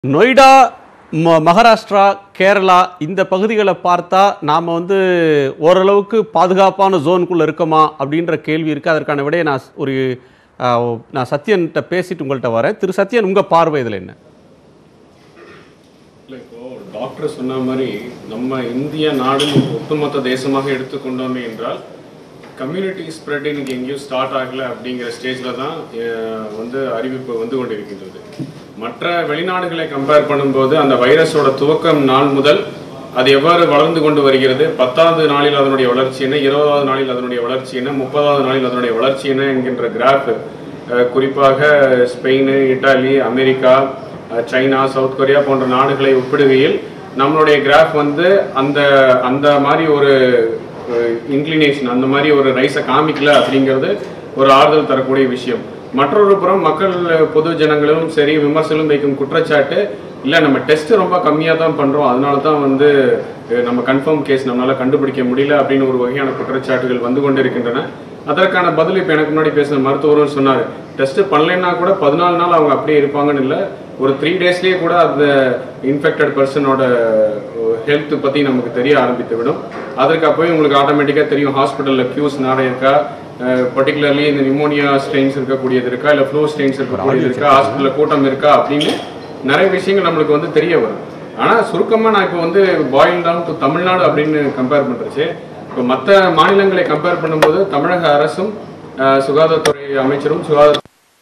நொய்டா ம மகாராஷ்டிரா கேரளா இந்த பகுதிகளை பார்த்தா நாம் வந்து ஓரளவுக்கு பாதுகாப்பான ஜோனுக்குள்ளே இருக்கோமா அப்படின்ற கேள்வி இருக்குது அதற்கான விடையை நான் ஸ்- ஒரு ஆஹ், நான் சத்யன்கிட்ட பேசிட்டு உங்கள்கிட்ட வரேன் திரு சத்யன் உங்கள் பார்வை இதில் என்ன இல்லை இப்போ டாக்டர் சொன்ன மாதிரி நம்ம இந்திய நாடு ஒட்டுமொத்த தேசமாக எடுத்துக்கொண்டோமே என்றால் கம்யூனிட்டி ஸ்ப்ரெட் இன்னைக்கு எங்கேயும் ஸ்டார்ட் ஆகல அப்படிங்கிற ஸ்டேஜில் தான் அஹ், வந்து அறிவிப்பு வந்து கொண்டிருக்கின்றது மற்ற வெளிநாடுகளை கம்பேர் பண்ணும்போது அந்த வைரஸோட துவக்கம் நாள் முதல் அது எவ்வாறு வளர்ந்து கொண்டு வருகிறது பத்தாவது நாளில் அதனுடைய வளர்ச்சி என்ன இருபதாவது நாளில் அதனுடைய வளர்ச்சி என்ன முப்பதாவது நாளில் அதனுடைய வளர்ச்சி என்ன என்கின்ற கிராஃப் குறிப்பாக Spain Italy America ah China South Korea போன்ற நாடுகளை ஒப்பிடுகையில் நம்மளுடைய கிராஃப் வந்து அந்த அந்த மாதிரி ஒரு இன்க்ளினேஷன் அந்த மாதிரி ஒரு ரைஸை காமிக்கல அப்படிங்கிறது ஒரு ஆறுதல் தரக்கூடிய விஷயம் மற்றொரு புறம் மக்கள் பொது ஜனங்களும் சரி விமர்சனம் வைக்கும் குற்றச்சாட்டு இல்லை நம்ம டெஸ்ட் ரொம்ப கம்மியாக தான் பண்ணுறோம் அதனால தான் வந்து அஹ், நம்ம கன்ஃபார்ம் கேஸ் நம்மளால கண்டுபிடிக்க முடியல அப்படின்னு ஒரு வகையான குற்றச்சாட்டுகள் வந்து கொண்டிருக்கின்றன அதற்கான பதில் இப்போ எனக்கு முன்னாடி பேசின மருத்துவரும் சொன்னார் டெஸ்ட் பண்ணலைன்னா கூட பதினாலு நாள் அவங்க அப்படியே இருப்பாங்கன்னு இல்லை ஒரு த்ரீ டேஸ்லேயே கூட அந்த இன்ஃபெக்டட் பர்சனோட ஹெல்த் பற்றி நமக்கு தெரிய ஆரம்பித்து விடும் அதற்கு அப்போயே உங்களுக்கு ஆட்டோமேட்டிக்காக தெரியும் ஹாஸ்பிட்டலில் க்யூஸ் நிறைய இருக்கா பர்டிகுலர்லி இந்த நிமோனியா ஸ்ட்ரெயின்ஸ் இருக்கக்கூடியது இருக்கா இல்லை ஃப்ளூ ஸ்ட்ரெயின்ஸ் இருக்கக்கூடியது இருக்கா ஹாஸ்பிட்டலில் கூட்டம் இருக்கா அப்படின்னு நிறைய விஷயங்கள் நம்மளுக்கு வந்து தெரிய வரும் ஆனால் சுருக்கமாக நான் இப்போ வந்து பாயில் டவுன் டு தமிழ்நாடு அப்படின்னு கம்பேர் பண்ணுறச்சு இப்போ மற்ற மாநிலங்களை கம்பேர் பண்ணும்போது தமிழக அரசும் அஹ், சுகாதாரத்துறை அமைச்சரும் சுகாதார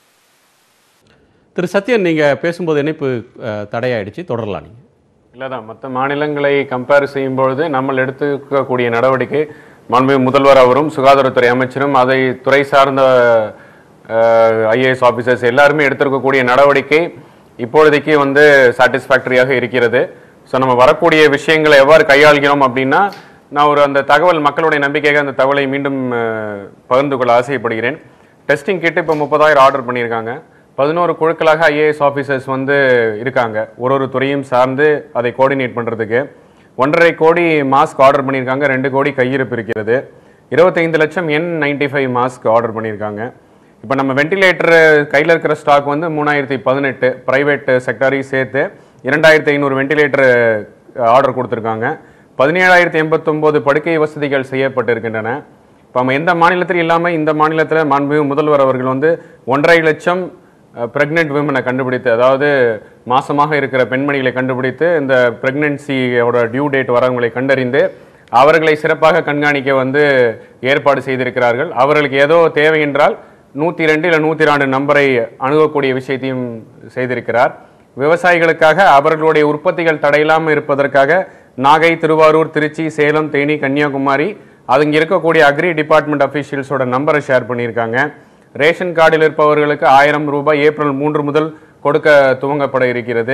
திரு சத்யன் நீங்கள் பேசும்போது இணைப்பு அஹ், தடையாயிடுச்சு தொடரலாம் நீங்கள் இல்லைதான் மற்ற மாநிலங்களை கம்பேர் செய்யும்பொழுது நம்ம எடுத்துக்கக்கூடிய நடவடிக்கை மாண்புமிகு முதல்வர் அவரும் சுகாதாரத்துறை அமைச்சரும் அதை துறை சார்ந்த ஐஏஎஸ் ஆஃபீஸர்ஸ் எல்லாருமே எடுத்திருக்கக்கூடிய நடவடிக்கை இப்பொழுதைக்கு வந்து சாட்டிஸ்ஃபேக்டரியாக இருக்கிறது ஸோ நம்ம வரக்கூடிய விஷயங்களை எவ்வாறு கையாள்கிறோம் அப்படின்னா நான் ஒரு அந்த தகவல் மக்களுடைய நம்பிக்கையாக அந்த தகவலை மீண்டும் அஹ், பகிர்ந்து கொள்ள ஆசைப்படுகிறேன் டெஸ்டிங் கிட் இப்போ முப்பதாயிரம் ஆர்டர் பண்ணியிருக்காங்க பதினோரு குழுக்களாக ஐஏஎஸ் ஆஃபீஸர்ஸ் வந்து இருக்காங்க ஒரு ஒரு துறையும் சார்ந்து அதை கோஆர்டினேட் பண்ணுறதுக்கு ஒன்றரை கோடி மாஸ்க் ஆர்டர் பண்ணியிருக்காங்க ரெண்டு கோடி கையிருப்பு இருக்கிறது இருபத்தைந்து லட்சம் N ninety five mask order பண்ணியிருக்காங்க இப்போ நம்ம வெண்டிலேட்டர் கையில் இருக்கிற ஸ்டாக் வந்து மூணாயிரத்தி பதினெட்டு ப்ரைவேட் செக்டாரையும் சேர்த்து இரண்டாயிரத்தி ஐநூறு வெண்டிலேட்டர் ஆர்டர் கொடுத்துருக்காங்க பதினேழாயிரத்தி எண்பத்தொம்போது படுக்கை வசதிகள் செய்யப்பட்டிருக்கின்றன இப்போ நம்ம எந்த மாநிலத்திலும் இல்லாமல் இந்த மாநிலத்தில் மாண்புமிகு முதல்வர் அவர்கள் வந்து ஒன்றரை லட்சம் ப்ரெக்னென்ட் விமனை கண்டுபிடித்து அதாவது மாசமாக இருக்கிற பெண்மணிகளை கண்டுபிடித்து இந்த ப்ரெக்னென்சியோட டியூ டேட் வரவங்களை கண்டறிந்து அவர்களை சிறப்பாக கண்காணிக்க வந்து ஏற்பாடு செய்திருக்கிறார்கள் அவர்களுக்கு ஏதோ தேவை என்றால் நூற்றி ரெண்டு இல்லை நூற்றி ரெண்டு நம்பரை அணுகக்கூடிய விஷயத்தையும் செய்திருக்கிறார் விவசாயிகளுக்காக அவர்களுடைய உற்பத்திகள் தடையில்லாமல் இருப்பதற்காக நாகை திருவாரூர் திருச்சி சேலம் தேனி கன்னியாகுமரி அது இங்கே இருக்கக்கூடிய அக்ரி டிபார்ட்மெண்ட் அஃபீஷியல்ஸோட நம்பரை ஷேர் பண்ணியிருக்காங்க ரேஷன் கார்டில் இருப்பவர்களுக்கு ஆயிரம் ரூபாய் ஏப்ரல் மூன்று முதல் கொடுக்க துவங்கப்பட இருக்கிறது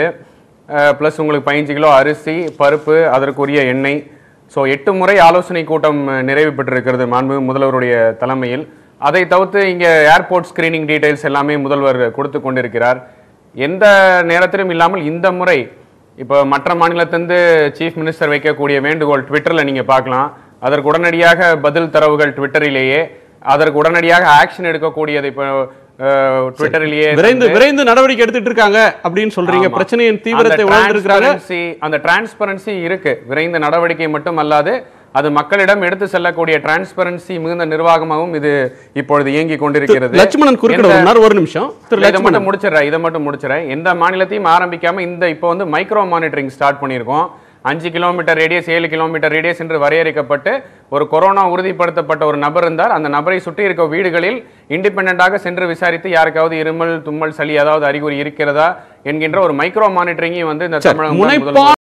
ப்ளஸ் உங்களுக்கு பதினஞ்சு கிலோ அரிசி பருப்பு அதற்குரிய எண்ணெய் ஸோ எட்டு முறை ஆலோசனை கூட்டம் அஹ், நிறைவு பெற்றிருக்கிறது மாண்பு முதல்வருடைய தலைமையில் அதை தவிர்த்து இங்கே ஏர்போர்ட் ஸ்கிரீனிங் டீடைல்ஸ் எல்லாமே முதல்வர் கொடுத்து கொண்டிருக்கிறார் எந்த நேரத்திலும் இல்லாமல் இந்த முறை இப்போ மற்ற மாநிலத்திலிருந்து சீஃப் மினிஸ்டர் வைக்கக்கூடிய வேண்டுகோள் ட்விட்டரில் நீங்கள் பார்க்கலாம் அதற்கு உடனடியாக பதில் தரவுகள் ட்விட்டரிலேயே அதற்கு உடனடியாக ஆக்ஷன் எடுக்கக்கூடியது இப்போ அஹ், ட்விட்டரிலேயே விரைந்து வந்து- விரைந்து நடவடிக்கை எடுத்துட்டு இருக்காங்க அப்படின்னு சொல்றீங்க ஆமா. பிரச்சனையின் தீவிரத்தை அந்த உணர்ந்திருக்கிறாங்க transparency- அந்த டிரான்ஸ்பரன்சி இருக்கு விரைந்த நடவடிக்கை மட்டும் அல்லாது அது மக்களிடம் எடுத்து செல்லக்கூடிய டிரான்ஸ்பரன்சி மிகுந்த நிர்வாகமாகவும் இது இப்பொழுது இயங்கி கொண்டிருக்கிறது லட்சுமணன் குறுக்கிட எந்த- ஒரு ஒரு நிமிஷம் திரு இதை லட்சுமணன் மட்டும் முடிச்சிடுறேன் இதை மட்டும் முடிச்சிடுறேன் எந்த மாநிலத்தையும் ஆரம்பிக்காம இந்த இப்போ வந்து மைக்ரோ மானிட்டரிங் ஸ்டார்ட் பண்ணியிருக்கோம் அஞ்சு கிலோமீட்டர் ரேடியஸ் ஏழு கிலோமீட்டர் ரேடியஸ் என்று வரையறுக்கப்பட்டு ஒரு கொரோனா உறுதிப்படுத்தப்பட்ட ஒரு நபர் இருந்தார் அந்த நபரை சுற்றி இருக்க வீடுகளில் இண்டிபெண்டாக சென்று விசாரித்து யாருக்காவது இருமல் தும்மல் சளி ஏதாவது அறிகுறி இருக்கிறதா என்கின்ற ஒரு மைக்ரோ மானிட்டரிங்கையும் வந்து இந்த தமிழக முதல்வர் முனைப்பா